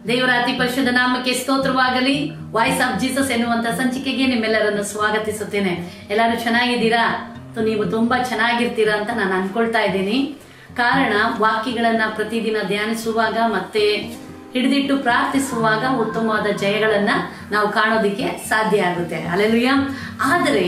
ದೇವರ ಅತಿ ಪರಿಶುದ್ಧ ನಾಮಕ್ಕೆ ಸ್ತೋತ್ರವಾಗಲಿ ವಾಯ್ಸ್ ಆಫ್ ಜೀಸಸ್ ಎನ್ನುವಂತ ಸಂಚಿಕೆಗೆ ನಿಮ್ಮೆಲ್ಲರನ್ನು ಸ್ವಾಗತಿಸುತ್ತೇನೆ ಎಲ್ಲರೂ ಚೆನ್ನಾಗಿದ್ದೀರಾ ತು- ನೀವು ತುಂಬಾ ಚೆನ್ನಾಗಿರ್ತೀರಾ ಅಂತ ನಾನು ಅನ್ಕೊಳ್ತಾ ಇದ್ದೀನಿ ಕಾರಣ ವಾಕ್ಯಗಳನ್ನ ಪ್ರತಿದಿನ ಧ್ಯಾನಿಸುವಾಗ ಮತ್ತೆ ಹಿಡಿದಿಟ್ಟು ಪ್ರಾರ್ಥಿಸುವಾಗ ಉತ್ತಮವಾದ ಜಯಗಳನ್ನ ನಾವು ಕಾಣೋದಿಕ್ಕೆ ಸಾಧ್ಯ ಆಗುತ್ತೆ ಅಲ್ಲೆಲ್ಲೂಯ ಆದರೆ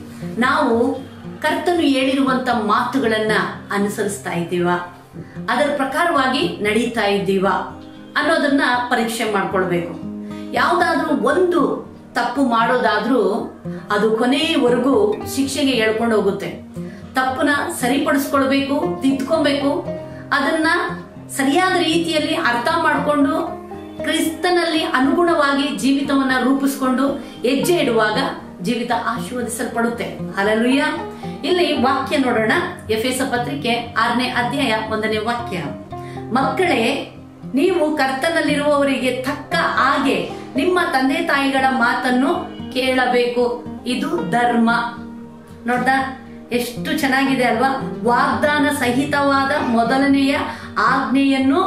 ನಾವು ಕರ್ತನು ಹೇಳಿರುವಂತ ಮಾತುಗಳನ್ನ ಅನುಸರಿಸ್ತಾ ಇದ್ದೀವ ಅದರ ಪ್ರಕಾರವಾಗಿ ನಡೀತಾ ಇದ್ದೀವ ಅನ್ನೋದನ್ನ ಪರೀಕ್ಷೆ ಮಾಡ್ಕೊಳ್ಬೇಕು ಯಾವ್ದಾದ್ರೂ ಒಂದು ತಪ್ಪು ಮಾಡೋದಾದ್ರೂ ಅದು ಕೊನೆಯವರೆಗೂ ಶಿಕ್ಷೆಗೆ ಎಳ್ಕೊಂಡು ಹೋಗುತ್ತೆ ತಪ್ಪನ್ನ ಸರಿಪಡಿಸ್ಕೊಳ್ಬೇಕು ತಿದ್ಕೊಬೇಕು ಅದನ್ನ ಸರಿಯಾದ ರೀತಿಯಲ್ಲಿ ಅರ್ಥ ಮಾಡಿಕೊಂಡು ಕ್ರಿಸ್ತನಲ್ಲಿ ಅನುಗುಣವಾಗಿ ಜೀವಿತವನ್ನ ರೂಪಿಸ್ಕೊಂಡು ಹೆಜ್ಜೆ ಇಡುವಾಗ ಜೀವಿತ ಆಶೀರ್ವದಿಸಲ್ಪಡುತ್ತೆ ಅಲಲುಯ್ಯ ಇಲ್ಲಿ ವಾಕ್ಯ ನೋಡೋಣ ಎಫೆಸ ಪತ್ರಿಕೆ ಆರನೇ ಅಧ್ಯಾಯ ಒಂದನೇ ವಾಕ್ಯ ಮಕ್ಕಳೇ ನೀವು ಕರ್ತನಲ್ಲಿರುವವರಿಗೆ ತಕ್ಕ ಹಾಗೆ ನಿಮ್ಮ ತಂದೆ ತಾಯಿಗಳ ಮಾತನ್ನು ಕೇಳಬೇಕು ಇದು ಧರ್ಮ ನೋಡ್ದ ಎಷ್ಟು ಚೆನ್ನಾಗಿದೆ ಅಲ್ವಾ ವಾಗ್ದಾನ ಸಹಿತವಾದ ಮೊದಲನೆಯ ಆಜ್ಞೆಯನ್ನು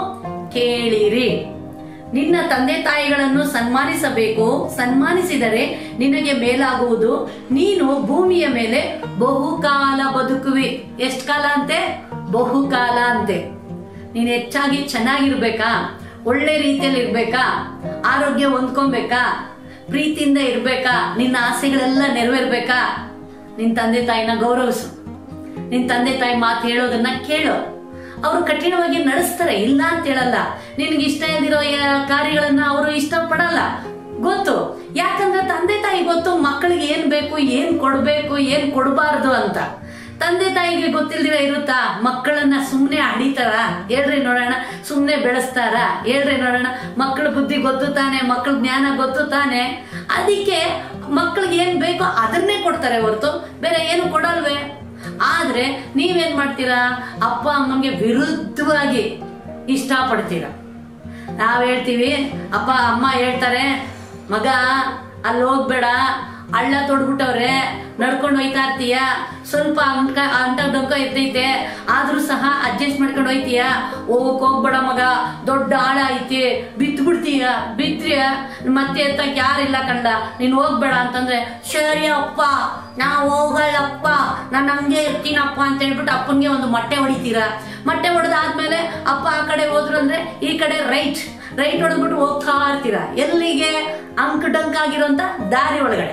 ಕೇಳಿರಿ ನಿನ್ನ ತಂದೆ ತಾಯಿಗಳನ್ನು ಸನ್ಮಾನಿಸಬೇಕು ಸನ್ಮಾನಿಸಿದರೆ ನಿನಗೆ ಮೇಲಾಗುವುದು ನೀನು ಭೂಮಿಯ ಮೇಲೆ ಬಹುಕಾಲ ಬದುಕುವಿ ಎಷ್ಟ್ ಕಾಲ ಅಂತೆ ಬಹುಕಾಲ ಅಂತೆ ನೀನ್ ಹೆಚ್ಚಾಗಿ ಚೆನ್ನಾಗಿರ್ಬೇಕಾ ಒಳ್ಳೆ ರೀತಿಯಲ್ಲಿ ಇರ್ಬೇಕಾ ಆರೋಗ್ಯ ಹೊಂದ್ಕೊಬೇಕಾ ಪ್ರೀತಿಯಿಂದ ಇರ್ಬೇಕಾ ನಿನ್ನ ಆಸೆಗಳೆಲ್ಲ ನೆರವೇರ್ಬೇಕಾ ನಿನ್ ತಂದೆ ತಾಯಿನ ಗೌರವಿಸು ನಿನ್ ತಂದೆ ತಾಯಿ ಮಾತು ಹೇಳೋದನ್ನ ಕೇಳು ಅವರು ಕಠಿಣವಾಗಿ ನಡೆಸ್ತಾರೆ ಇಲ್ಲ ಅಂತ ಹೇಳಲ್ಲ ನಿನ್ಗೆ ಇಷ್ಟ ಇಲ್ದಿರೋ ಯ- ಕಾರ್ಯಗಳನ್ನ ಅವರು ಇಷ್ಟ ಪಡಲ್ಲ ಗೊತ್ತು ಯಾಕಂದ್ರೆ ತಂದೆ ತಾಯಿ ಗೊತ್ತು ಮಕ್ಕಳಿಗೆ ಏನ್ ಬೇಕು ಏನ್ ಕೊಡ್ಬೇಕು ಏನ್ ಕೊಡಬಾರ್ದು ಅಂತ ತಂದೆ ತಾಯಿಗೆ ಗೊತ್ತಿಲ್ದಿರ ಇರುತ್ತಾ ಮಕ್ಕಳನ್ನ ಸುಮ್ನೆ ಹಡಿತಾರ ಹೇಳ್ರಿ ನೋಡೋಣ ಸುಮ್ನೆ ಬೆಳೆಸ್ತಾರ ಹೇಳ್ರಿ ನೋಡೋಣ ಮಕ್ಕಳ ಬುದ್ಧಿ ಗೊತ್ತು ತಾನೆ ಮಕ್ಕಳ ಜ್ಞಾನ ಗೊತ್ತು ತಾನೆ ಅದಕ್ಕೆ ಮಕ್ಕಳಿಗೆ ಏನ್ ಬೇಕೋ ಅದನ್ನೇ ಕೊಡ್ತಾರೆ ಹೊರತು ಬೇರೆ ಏನು ಕೊಡಲ್ವೇ ಆದ್ರೆ ನೀವೇನ್ ಮಾಡ್ತೀರಾ ಅಪ್ಪ ಅಮ್ಮಂಗೆ ವಿರುದ್ಧವಾಗಿ ಇಷ್ಟಪಡ್ತೀರಾ ನಾವ್ ಹೇಳ್ತೀವಿ ಅಪ್ಪ ಅಮ್ಮ ಹೇಳ್ತಾರೆ ಮಗ ಅಲ್ಲಿ ಹೋಗ್ಬೇಡ ಹಳ್ಳ ತೊಡ್ಬಿಟ್ಟವ್ರೆ ನಡ್ಕೊಂಡು ಹೋಯ್ತಾ ಇರ್ತೀಯ ಸ್ವಲ್ಪ ಅಂಕ ಅಂಟ ಡೊಂಕ ಎತ್ತೈತೆ ಆದ್ರೂ ಸಹ ಅಡ್ಜಸ್ಟ್ ಮಾಡ್ಕೊಂಡು ಹೋಯ್ತೀಯ ಹೋಗಕ್ ಹೋಗ್ಬೇಡ ಮಗ ದೊಡ್ಡ ಆಳ ಐತಿ ಬಿತ್ ಬಿಡ್ತೀಯ ಬಿತ್ರಿಯ ಮತ್ತೆ ಎತ್ತಕ್ ಯಾರಿಲ್ಲ ಕಂಡ ನೀನ್ ಹೋಗ್ಬೇಡ ಅಂತಂದ್ರೆ ಸರಿ ಅಪ್ಪ ನಾ ಹೋಗಲ್ಲಪ್ಪ ನಾನು ಹಂಗೆ ಇರ್ತೀನಪ್ಪ ಅಂತ ಹೇಳ್ಬಿಟ್ಟು ಅಪ್ಪನ್ಗೆ ಒಂದು ಮೊಟ್ಟೆ ಹೊಡಿತೀರ ಮೊಟ್ಟೆ ಹೊಡೆದಾದ್ಮೇಲೆ ಅಪ್ಪ ಆ ಕಡೆ ಹೋದ್ರು ಅಂದ್ರೆ ಈ ಕಡೆ ರೈಟ್ ರೈಟ್ ಹೊಡೆದ್ಬಿಟ್ಟು ಹೋಗ್ತಾ ಇರ್ತೀರ ಎಲ್ಲಿಗೆ ಅಂಕ ಡಂಕ್ ಆಗಿರೋಂತ ದಾರಿ ಒಳಗಡೆ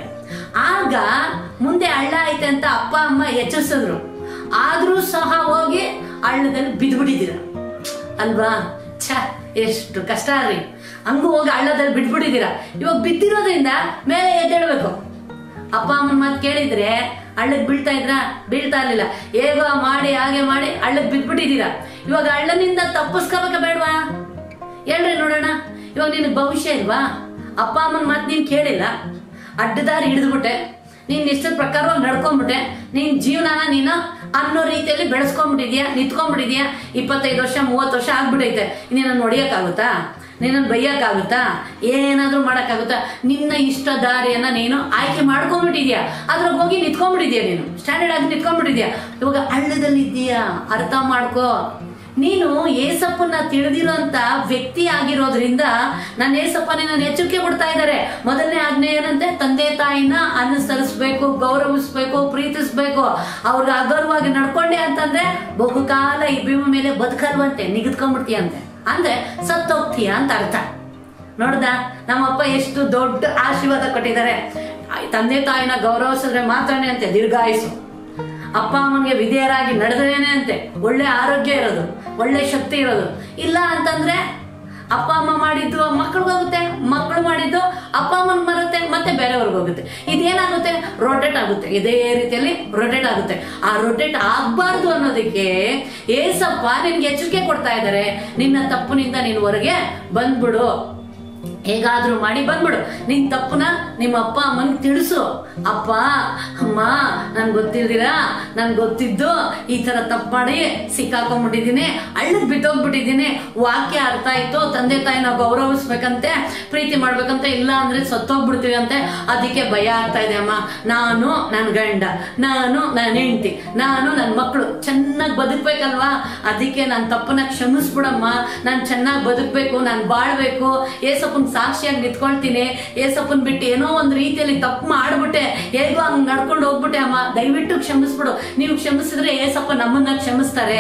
ಆಗ ಮುಂದೆ ಹಳ್ಳ ಐತೆ ಅಂತ ಅಪ್ಪ ಅಮ್ಮ ಎಚ್ಚರಿಸಿದ್ರು ಆದ್ರೂ ಸಹ ಹೋಗಿ ಹಳ್ಳದಲ್ಲಿ ಬಿದ್ಬಿಟ್ಟಿದ್ದೀರ ಅಲ್ವಾ ಛ ಎಷ್ಟು ಕಷ್ಟ ರೀ ಹಂಗೂ ಹೋಗಿ ಹಳ್ಳದಲ್ಲಿ ಬಿಟ್ಬಿಟ್ಟಿದ್ದೀರ ಇವಾಗ ಬಿದ್ದಿರೋದ್ರಿಂದ ಮೇಲೆ ಎದ್ದೇಳ್ಬೇಕು ಅಪ್ಪ ಅಮ್ಮನ ಮಾತು ಕೇಳಿದ್ರೆ ಹಳ್ಳಕ್ ಬೀಳ್ತಾ ಇದ್ರ ಬೀಳ್ತಾ ಇರ್ಲಿಲ್ಲ ಹೇಗೋ ಮಾಡಿ ಹಾಗೆ ಮಾಡಿ ಹಳ್ಳಕ್ ಬಿದ್ಬಿಟ್ಟಿದ್ದೀರಾ ಇವಾಗ ಹಳ್ಳನಿಂದ ತಪ್ಪಿಸ್ಕೋಬೇಕ ಬೇಡವಾ ಹೇಳ್ರಿ ನೋಡೋಣ ಇವಾಗ ನಿನ್ ಭವಿಷ್ಯ ಇಲ್ವಾ ಅಪ್ಪ ಅಮ್ಮನ ಮಾತು ನೀನ್ ಕೇಳಿಲ್ಲ ಅಡ್ಡದಾರಿ ಹಿಡಿದ್ಬಿಟ್ಟೆ ನೀನ್ ಇಷ್ಟದ ಪ್ರಕಾರವಾಗಿ ನಡ್ಕೊಂಡ್ಬಿಟ್ಟೆ ನಿನ್ ಜೀವನನ ನೀನು ಅನ್ನೋ ರೀತಿಯಲ್ಲಿ ಬೆಳೆಸ್ಕೊಂಡ್ಬಿಟ್ಟಿದ್ಯಾ ನಿಂತ್ಕೊಂಡ್ಬಿಟ್ಟಿದ್ಯಾ ಇಪ್ಪತ್ತೈದು ವರ್ಷ ಮೂವತ್ತು ವರ್ಷ ಆಗ್ಬಿಟ್ಟೈತೆ ನಿನ್ನ ನೋಡಿಯಕ್ಕಾಗುತ್ತಾ ನಿನ್ನನ್ನು ಬೈಯಕ್ಕಾಗುತ್ತಾ ಏನಾದ್ರೂ ಮಾಡಕ್ಕಾಗುತ್ತಾ ನಿನ್ನ ಇಷ್ಟ ದಾರಿಯನ್ನ ನೀನು ಆಯ್ಕೆ ಮಾಡ್ಕೊಂಡ್ಬಿಟ್ಟಿದ್ಯಾ ಅದ್ರಾಗ ಹೋಗಿ ನಿಂತ್ಕೊಂಡ್ಬಿಟ್ಟಿದ್ಯಾ ನೀನು ಸ್ಟ್ಯಾಂಡರ್ಡ್ ಆಗಿ ನಿಂತ್ಕೊಂಡ್ಬಿಟ್ಟಿದ್ಯಾ ಇವಾಗ ಹಳ್ಳದಲ್ಲಿ ಇದ್ದೀಯಾ ಅರ್ಥ ಮಾಡ್ಕೋ ನೀನು ಏಸಪ್ಪನ ತಿಳಿದಿರೋಂತ ವ್ಯಕ್ತಿ ಆಗಿರೋದ್ರಿಂದ ನನ್ನ ಏಸಪ್ಪನೇ ನಾನು ಎಚ್ಚರಿಕೆ ಕೊಡ್ತಾ ಇದ್ದಾರೆ ಮೊದಲನೇ ಆಜ್ಞೆ ಏನಂತೆ ತಂದೆ ತಾಯಿನ ಅನುಸರಿಸ್ಬೇಕು ಗೌರವಿಸ್ಬೇಕು ಪ್ರೀತಿಸ್ಬೇಕು ಅವ್ರಿಗೆ ಅಗೌರವಾಗಿ ನಡ್ಕೊಂಡೆ ಅಂತಂದ್ರೆ ಬಹುಕಾಲ ಈ ಭೀಮ ಮೇಲೆ ಬದುಕಲ್ವಂತೆ ನಿಗದ್ಕೊಂಡ್ಬಿಡ್ತೀಯಂತೆ ಅಂದ್ರೆ ಸತ್ತೋಗ್ತೀಯ ಅಂತ ಅರ್ಥ ನೋಡ್ದ ನಮ್ಮಪ್ಪ ಎಷ್ಟು ದೊಡ್ಡ ಆಶೀರ್ವಾದ ಕೊಟ್ಟಿದ್ದಾರೆ ತಂದೆ ತಾಯಿನ ಗೌರವಿಸಿದ್ರೆ ಮಾತ್ರನೇ ಅಂತೆ ದೀರ್ಘಾಯುಸು ಅಪ್ಪ ಅಮ್ಮನಿಗೆ ವಿಧೇಯರಾಗಿ ನಡೆದ್ರೇನೆ ಅಂತೆ ಒಳ್ಳೆ ಆರೋಗ್ಯ ಇರೋದು ಒಳ್ಳೆ ಶಕ್ತಿ ಇರೋದು ಇಲ್ಲ ಅಂತಂದ್ರೆ ಅಪ್ಪ ಅಮ್ಮ ಮಾಡಿದ್ದು ಮಕ್ಳಿಗೆ ಹೋಗುತ್ತೆ ಮಕ್ಕಳು ಮಾಡಿದ್ದು ಅಪ್ಪ ಅಮ್ಮನ ಬರುತ್ತೆ ಮತ್ತೆ ಬೇರೆಯವ್ರಿಗೆ ಹೋಗುತ್ತೆ ಇದೇನಾಗುತ್ತೆ ರೊಟೇಟ್ ಆಗುತ್ತೆ ಇದೇ ರೀತಿಯಲ್ಲಿ ರೊಟೇಟ್ ಆಗುತ್ತೆ ಆ ರೊಟೇಟ್ ಆಗ್ಬಾರ್ದು ಅನ್ನೋದಕ್ಕೆ ಏಸಪ್ಪ ನಿನ್ಗೆ ಎಚ್ಚರಿಕೆ ಕೊಡ್ತಾ ಇದ್ದಾರೆ ನಿನ್ನ ತಪ್ಪಿನಿಂದ ನೀನು ಹೊರಗೆ ಬಂದ್ಬಿಡು ಹೇಗಾದ್ರೂ ಮಾಡಿ ಬಂದ್ಬಿಡು ನಿನ್ ತಪ್ಪನ ನಿಮ್ಮ ಅಪ್ಪ ಅಮ್ಮನಿಗೆ ತಿಳಿಸು ಅಪ್ಪ ಅಮ್ಮ ನನ್ ಗೊತ್ತಿಲ್ದಿರಾ ನನ್ ಗೊತ್ತಿದ್ದು ಈ ತರ ತಪ್ಪು ಮಾಡಿ ಸಿಕ್ಕಾಕೊಂಡ್ಬಿಟ್ಟಿದೀನಿ ಹಳ್ಳಕ್ ಬಿದ್ದೋಗ್ಬಿಟ್ಟಿದೀನಿ ವಾಕ್ಯ ಅರ್ಥ ಆಯ್ತು ತಂದೆ ತಾಯಿ ನಾವು ಗೌರವಿಸ್ಬೇಕಂತೆ ಪ್ರೀತಿ ಮಾಡ್ಬೇಕಂತೆ ಇಲ್ಲ ಅಂದ್ರೆ ಸತ್ತೋಗ್ಬಿಡ್ತೀವಿ ಅಂತೆ ಅದಕ್ಕೆ ಭಯ ಆಗ್ತಾ ಇದೆ ಅಮ್ಮ ನಾನು ನನ್ ಗಂಡ ನಾನು ನನ್ನ ಹೆಂಡತಿ ನಾನು ನನ್ನ ಮಕ್ಕಳು ಚೆನ್ನಾಗಿ ಬದುಕ್ಬೇಕಲ್ವಾ ಅದಕ್ಕೆ ನನ್ನ ತಪ್ಪನ್ನ ಕ್ಷಮಿಸ್ಬಿಡಮ್ಮ ನಾನು ಚೆನ್ನಾಗಿ ಬದುಕ್ಬೇಕು ನಾನು ಬಾಳ್ಬೇಕು ಏಸಪ್ಪನ್ ಸಾಕ್ಷಿಯಾಗಿ ನಿಂತ್ಕೊಳ್ತೀನಿ ಏಸಪ್ಪನ್ ಬಿಟ್ಟು ಏನೋ ಒಂದ್ ರೀತಿಯಲ್ಲಿ ತಪ್ಪು ಮಾಡ್ಬಿಟ್ಟೆ ಹೇಗೋ ಹಂಗ್ ನಡ್ಕೊಂಡು ಹೋಗ್ಬಿಟ್ಟೆ ಅಮ್ಮ ದಯವಿಟ್ಟು ಕ್ಷಮಿಸ್ಬಿಡು ನೀವು ಕ್ಷಮಿಸಿದ್ರೆ ಏಸಪ್ಪ ನಮ್ಮನ್ನ ಕ್ಷಮಿಸ್ತಾರೆ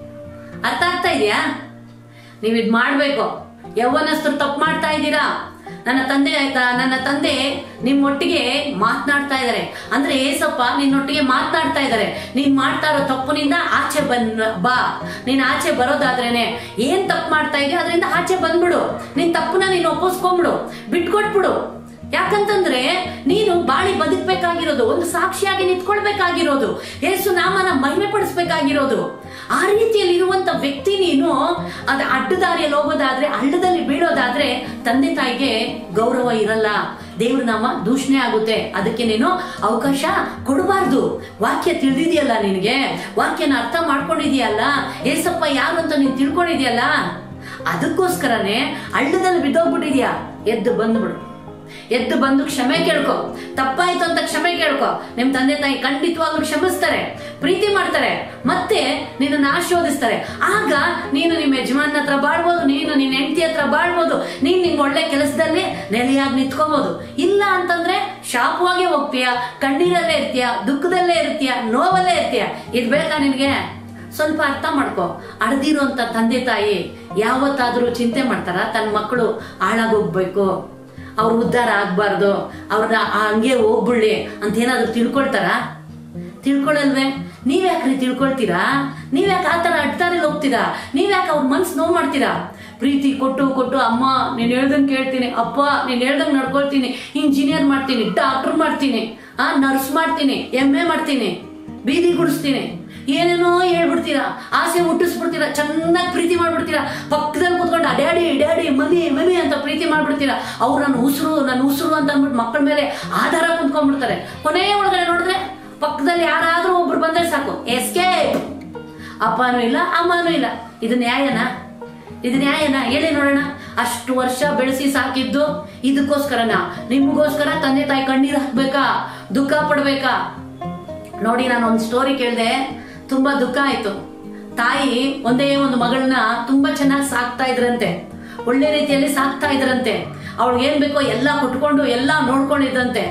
ಅರ್ಥ ಆಗ್ತಾ ಇದೆಯಾ ನೀವ್ ಇದ್ ಮಾಡ್ಬೇಕು ಯೌವನಸ್ಥರು ತಪ್ಪು ಮಾಡ್ತಾ ಇದ್ದೀರಾ ನನ್ನ ತಂದೆ ಆಯ್ತಾ ನನ್ನ ತಂದೆ ನಿಮ್ಮೊಟ್ಟಿಗೆ ಮಾತನಾಡ್ತಾ ಇದ್ದಾರೆ ಅಂದ್ರೆ ಏಸಪ್ಪ ನಿನ್ನೊಟ್ಟಿಗೆ ಮಾತನಾಡ್ತಾ ಇದ್ದಾರೆ ನೀನ್ ಮಾಡ್ತಾ ಇರೋ ತಪ್ಪುನಿಂದ ಆಚೆ ಬಂದ್ ಬಾ ನೀನ್ ಆಚೆ ಬರೋದಾದ್ರೇನೆ ಏನ್ ತಪ್ಪು ಮಾಡ್ತಾ ಇದೆಯೋ ಅದರಿಂದ ಆಚೆ ಬಂದ್ಬಿಡು ನಿನ್ ತಪ್ಪನ್ನ ನೀನು ಒಪ್ಪಿಸ್ಕೊಂಡ್ಬಿಡು ಬಿಟ್ಕೊಟ್ಬಿಡು ಯಾಕಂತಂದ್ರೆ ನೀನು ಬಾಳಿ ಬದುಕ್ಬೇಕಾಗಿರೋದು ಒಂದು ಸಾಕ್ಷಿಯಾಗಿ ನಿಂತ್ಕೊಳ್ಬೇಕಾಗಿರೋದು ಏಸು ನಾಮನ ಮಹಿಮೆ ಪಡಿಸ್ಬೇಕಾಗಿರೋದು ಆ ರೀತಿಯಲ್ಲಿ ಇರುವಂತ ವ್ಯಕ್ತಿ ನೀನು ಅದ ಅಡ್ಡದಾರಿಯಲ್ಲಿ ಹೋಗೋದಾದ್ರೆ ಹಳ್ಳದಲ್ಲಿ ಬೀಳೋದಾದ್ರೆ ತಂದೆ ತಾಯಿಗೆ ಗೌರವ ಇರಲ್ಲ ದೇವ್ರ ನಾಮ ದೂಷಣೆ ಆಗುತ್ತೆ ಅದಕ್ಕೆ ನೀನು ಅವಕಾಶ ಕೊಡಬಾರ್ದು ವಾಕ್ಯ ತಿಳಿದಿದೆಯಲ್ಲ ನಿನಗೆ ವಾಕ್ಯನ ಅರ್ಥ ಮಾಡ್ಕೊಂಡಿದೀಯಲ್ಲ ಏಸಪ್ಪ ಯಾರು ಅಂತ ನೀನ್ ತಿಳ್ಕೊಂಡಿದ್ಯಲ್ಲ ಅದಕ್ಕೋಸ್ಕರನೇ ಹಳ್ಳದಲ್ಲಿ ಬಿದ್ದೋಗ್ಬಿಟ್ಟಿದ್ಯಾ ಎದ್ದು ಬಂದ್ಬಿಡು ಎದ್ದು ಬಂದು ಕ್ಷಮೆ ಕೇಳ್ಕೊ ತಪ್ಪಾಯ್ತು ಅಂತ ಕ್ಷಮೆ ಕೇಳ್ಕೊ ನಿಮ್ ತಂದೆ ತಾಯಿ ಖಂಡಿತವಾಗ್ಲೂ ಕ್ಷಮಿಸ್ತಾರೆ ಪ್ರೀತಿ ಮಾಡ್ತಾರೆ ಮತ್ತೆ ನಿನ್ನನ್ನು ಆಶೀರ್ವದಿಸ್ತಾರೆ ಆಗ ನೀನು ನಿಮ್ಮ ಯಜಮಾನ ಹತ್ರ ಬಾಳ್ಬೋದು ನೀನು ನಿನ್ನ ಹೆಂಡತಿ ಹತ್ರ ಬಾಳ್ಬೋದು ನೀನ್ ನಿನ್ ಒಳ್ಳೆ ಕೆಲಸದಲ್ಲಿ ನೆಲೆಯಾಗಿ ನಿಂತ್ಕೋಬಹುದು ಇಲ್ಲ ಅಂತಂದ್ರೆ ಶಾಪವಾಗೆ ಹೋಗ್ತೀಯ ಕಣ್ಣೀರಲ್ಲೇ ಇರ್ತೀಯ ದುಃಖದಲ್ಲೇ ಇರ್ತೀಯ ನೋವಲ್ಲೇ ಇರ್ತೀಯ ಇದ್ ಬೇಕಾ ನಿನ್ಗೆ ಸ್ವಲ್ಪ ಅರ್ಥ ಮಾಡ್ಕೊ ಅಡ್ದಿರುವಂತ ತಂದೆ ತಾಯಿ ಯಾವತ್ತಾದ್ರೂ ಚಿಂತೆ ಮಾಡ್ತಾರ ತನ್ನ ಮಕ್ಕಳು ಹಾಳಾಗೋಗ್ಬೇಕು ಅವ್ರ ಉದ್ಧಾರ ಆಗ್ಬಾರ್ದು ಅವ್ರನ್ನ ಹಂಗೆ ಹೋಗ್ಬಿಡ್ಲಿ ಅಂತ ಏನಾದ್ರು ತಿಳ್ಕೊಳ್ತಾರ ತಿಳ್ಕೊಳಲ್ವೇ ನೀವ್ಯಾಕ್ರಿ ತಿಳ್ಕೊಳ್ತೀರಾ ನೀವ್ಯಾಕೆ ಆ ಥರ ಅಡ್ತಾರಲ್ಲಿ ಹೋಗ್ತೀರಾ ನೀವ್ಯಾಕೆ ಅವ್ರ ಮನ್ಸು ನೋವು ಮಾಡ್ತೀರಾ ಪ್ರೀತಿ ಕೊಟ್ಟು ಕೊಟ್ಟು ಅಮ್ಮ ನೀನ್ ಹೇಳ್ದಂಗೆ ಕೇಳ್ತೀನಿ ಅಪ್ಪ ನೀನ್ ಹೇಳ್ದಂಗೆ ನಡ್ಕೊಳ್ತೀನಿ ಇಂಜಿನಿಯರ್ ಮಾಡ್ತೀನಿ ಡಾಕ್ಟರ್ ಮಾಡ್ತೀನಿ ಆ ನರ್ಸ್ ಮಾಡ್ತೀನಿ ಎಮ್ ಎ ಮಾಡ್ತೀನಿ ಬೀದಿ ಗುಡಿಸ್ತೀನಿ ಏನೇನೋ ಹೇಳ್ಬಿಡ್ತೀರಾ ಆಸೆ ಹುಟ್ಟಿಸ್ಬಿಡ್ತೀರಾ ಚೆನ್ನಾಗಿ ಪ್ರೀತಿ ಮಾಡ್ಬಿಡ್ತೀರಾ ಪಕ್ಕದಲ್ಲಿ ಕೂತ್ಕೊಂಡು ಡ್ಯಾಡಿ ಡ್ಯಾಡಿ ಮನಿ ಮನಿ ಅಂತ ಪ್ರೀತಿ ಮಾಡ್ಬಿಡ್ತೀರಾ ಅವ್ರು ನನ್ನ ಉಸಿರು ನನ್ನ ಉಸಿರು ಅಂತ ಅಂದ್ಬಿಟ್ಟು ಮಕ್ಕಳ ಮೇಲೆ ಆಧಾರ ಕುಂತ್ಕೊಂಡ್ಬಿಡ್ತಾರೆ ಕೊನೆಯ ಒಳಗಡೆ ನೋಡಿದ್ರೆ ಪಕ್ಕದಲ್ಲಿ ಯಾರಾದ್ರೂ ಒಬ್ರು ಬಂದ್ರೆ ಸಾಕು ಎಸ್ಕೇಪ್ ಅಪ್ಪನೂ ಇಲ್ಲ ಅಮ್ಮನೂ ಇಲ್ಲ ಇದು ನ್ಯಾಯನಾ ಇದು ನ್ಯಾಯನಾ ಹೇಳಿ ನೋಡೋಣ ಅಷ್ಟು ವರ್ಷ ಬೆಳೆಸಿ ಸಾಕಿದ್ದು ಇದಕ್ಕೋಸ್ಕರನ ನಿಮ್ಗೋಸ್ಕರ ತಂದೆ ತಾಯಿ ಕಣ್ಣೀರ್ ಹಾಕ್ಬೇಕಾ ದುಃಖ ಪಡ್ಬೇಕಾ ನೋಡಿ ನಾನು ಒಂದು ಸ್ಟೋರಿ ಕೇಳಿದೆ ತುಂಬಾ ದುಃಖ ಆಯ್ತು ತಾಯಿ ಒಂದೇ ಒಂದು ಮಗಳನ್ನ ತುಂಬಾ ಚೆನ್ನಾಗಿ ಸಾಕ್ತಾ ಇದ್ರಂತೆ ಒಳ್ಳೆ ರೀತಿಯಲ್ಲಿ ಸಾಕ್ತಾ ಇದ್ರಂತೆ ಅವಳಿಗೆ ಏನ್ ಬೇಕೋ ಎಲ್ಲ ಕೊಟ್ಕೊಂಡು ಎಲ್ಲ ನೋಡ್ಕೊಂಡಿದ್ದಂತೆ